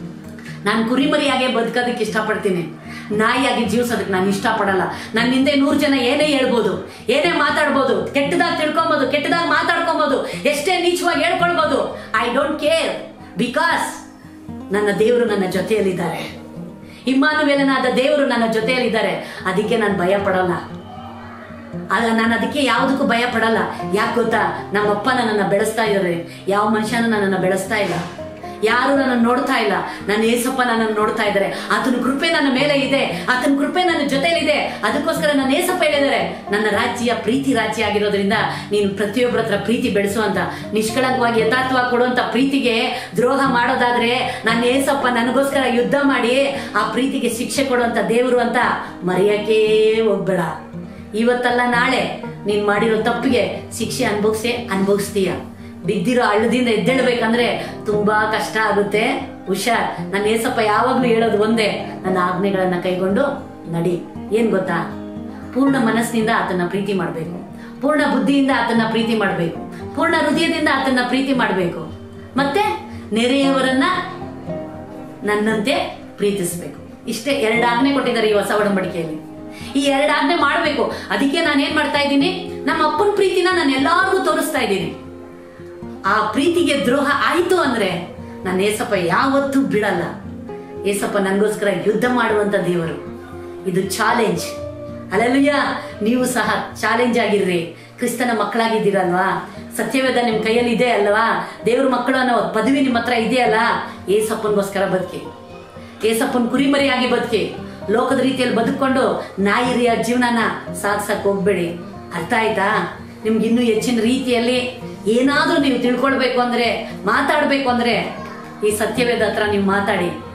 ನಾನು ಕುರಿಮರಿಯಾಗೆ ಬದುಕೋದಕ್ಕೆ ಇಷ್ಟಪಡ್ತೀನಿ ನಾಯಿಯಾಗಿ ಜೀವಿಸೋದಕ್ಕೆ ನಾನು ಇಷ್ಟಪಡಲ್ಲ ನನ್ನ ಹಿಂದೆ ನೂರು ಜನ ಏನೇ ಹೇಳ್ಬೋದು ಏನೇ ಮಾತಾಡ್ಬೋದು ಕೆಟ್ಟದಾಗಿ ತಿಳ್ಕೊಬೋದು ಕೆಟ್ಟದಾಗಿ ಮಾತಾಡ್ಕೊಬೋದು ಎಷ್ಟೇ ನೀಚವಾಗಿ ಹೇಳ್ಕೊಳ್ಬೋದು ಐ ಡೋಂಟ್ ಕೇರ್ ಬಿಕಾಸ್ ನನ್ನ ದೇವರು ನನ್ನ ಜೊತೆಯಲ್ಲಿದ್ದಾರೆ ಇಮ್ಮಾನುವೇಲನಾದ ದೇವರು ನನ್ನ ಜೊತೆಯಲ್ಲಿದ್ದಾರೆ ಅದಕ್ಕೆ ನಾನು ಭಯ ಪಡಲ್ಲ ಅಲ್ಲ ನಾನು ಅದಕ್ಕೆ ಯಾವುದಕ್ಕೂ ಭಯ ಪಡಲ್ಲ ಯಾಕೆ ಗೊತ್ತಾ ನಮ್ಮಪ್ಪ ನನ್ನನ್ನು ಬೆಳೆಸ್ತಾ ಇದ್ದಾರೆ ಯಾವ ಮನುಷ್ಯನೂ ನನ್ನನ್ನು ಬೆಳೆಸ್ತಾ ಇಲ್ಲ ಯಾರು ನನ್ನನ್ನು ನೋಡ್ತಾ ಇಲ್ಲ ನನ್ನ ಏಸಪ್ಪ ನನ್ನನ್ನು ನೋಡ್ತಾ ಇದ್ದಾರೆ ಆತನ ಕೃಪೆ ನನ್ನ ಮೇಲೆ ಇದೆ ಆತನ ಕೃಪೆ ನನ್ನ ಜೊತೆಲಿದೆ ಅದಕ್ಕೋಸ್ಕರ ನನ್ನ ಏಸಪ್ಪ ಹೇಳಿದ್ದಾರೆ ನನ್ನ ರಾಜ್ಯ ಪ್ರೀತಿ ರಾಜ್ಯ ಆಗಿರೋದ್ರಿಂದ ನೀನು ಪ್ರತಿಯೊಬ್ಬರ ಹತ್ರ ಪ್ರೀತಿ ಬೆಳೆಸುವಂತ ನಿಷ್ಕಳಂಕವಾಗಿ ಯಥಾರ್ಥವಾಗಿ ಕೊಡುವಂತ ಪ್ರೀತಿಗೆ ದ್ರೋಹ ಮಾಡೋದಾದ್ರೆ ನನ್ನ ಏಸಪ್ಪ ನನಗೋಸ್ಕರ ಯುದ್ಧ ಮಾಡಿ ಆ ಪ್ರೀತಿಗೆ ಶಿಕ್ಷೆ ಕೊಡುವಂತ ದೇವರು ಅಂತ ಮರೆಯಕ್ಕೇ ಹೋಗ್ಬೇಡ ಇವತ್ತಲ್ಲ ನಾಳೆ ನೀನ್ ಮಾಡಿರೋ ತಪ್ಪಿಗೆ ಶಿಕ್ಷೆ ಅನ್ಭವಿಸೇ ಅನ್ಭವಿಸ್ತೀಯ ಬಿದ್ದಿರೋ ಹಳ್ಳದಿಂದ ಎದ್ದೇಳ್ಬೇಕಂದ್ರೆ ತುಂಬಾ ಕಷ್ಟ ಆಗುತ್ತೆ ಹುಷಾರ್ ನನ್ನ ಏಸಪ್ಪ ಯಾವಾಗ್ಲೂ ಹೇಳೋದು ಒಂದೇ ನನ್ನ ಆಜ್ಞೆಗಳನ್ನ ಕೈಗೊಂಡು ನಡಿ ಏನ್ ಗೊತ್ತಾ ಪೂರ್ಣ ಮನಸ್ಸಿನಿಂದ ಆತನ ಪ್ರೀತಿ ಮಾಡಬೇಕು ಪೂರ್ಣ ಬುದ್ಧಿಯಿಂದ ಆತನ ಪ್ರೀತಿ ಮಾಡಬೇಕು ಪೂರ್ಣ ಹೃದಯದಿಂದ ಆತನ ಪ್ರೀತಿ ಮಾಡಬೇಕು ಮತ್ತೆ ನೆರೆಯವರನ್ನ ನನ್ನಂತೆ ಪ್ರೀತಿಸ್ಬೇಕು ಇಷ್ಟೇ ಎರಡು ಆಜ್ಞೆ ಕೊಟ್ಟಿದ್ದಾರೆ ಈ ಹೊಸ ಒಡಂಬಡಿಕೆಯಲ್ಲಿ ಈ ಎರಡು ಆಜ್ಞೆ ಮಾಡಬೇಕು ಅದಕ್ಕೆ ನಾನು ಏನ್ ಮಾಡ್ತಾ ಇದ್ದೀನಿ ನಮ್ಮ ಅಪ್ಪನ ಪ್ರೀತಿನ ನಾನು ಎಲ್ಲಾರ್ಗೂ ತೋರಿಸ್ತಾ ಇದ್ದೀನಿ ಆ ಪ್ರೀತಿಗೆ ದ್ರೋಹ ಆಯ್ತು ಅಂದ್ರೆ ನನ್ನ ಏಸಪ್ಪ ಯಾವತ್ತೂ ಬಿಡಲ್ಲ ಏಸಪ್ಪ ನನಗೋಸ್ಕರ ಯುದ್ಧ ಮಾಡುವಂತ ದೇವರು ಇದು ಚಾಲೆಂಜ್ ಅಲ್ಲಲ್ಲಯ್ಯ ನೀವು ಸಹ ಚಾಲೆಂಜ್ ಆಗಿರ್ರಿ ಕ್ರಿಸ್ತನ ಮಕ್ಕಳಾಗಿದ್ದೀರಲ್ವಾ ಸತ್ಯವೇದ ನಿಮ್ ಕೈಯಲ್ಲಿ ಇದೆ ಅಲ್ವಾ ದೇವ್ರ ಮಕ್ಕಳು ಅನ್ನೋ ಪದವಿ ನಿಮ್ಮ ಹತ್ರ ಇದೆಯಲ್ಲ ಏಸಪ್ಪನಿಗೋಸ್ಕರ ಬದುಕಿ ಏಸಪ್ಪನ್ ಕುರಿಮರಿಯಾಗಿ ಬದುಕಿ ಲೋಕದ ರೀತಿಯಲ್ಲಿ ಬದುಕೊಂಡು ನಾಯಿರಿಯ ಜೀವನನ ಸಾಗ್ಸಕ್ ಹೋಗ್ಬೇಡಿ ಅರ್ಥ ಆಯ್ತಾ ನಿಮ್ಗೆ ಇನ್ನೂ ಹೆಚ್ಚಿನ ರೀತಿಯಲ್ಲಿ ಏನಾದ್ರೂ ನೀವು ತಿಳ್ಕೊಳ್ಬೇಕು ಅಂದ್ರೆ ಮಾತಾಡ್ಬೇಕು ಅಂದ್ರೆ ಈ ಸತ್ಯವೇದ ಹತ್ರ ನೀವು ಮಾತಾಡಿ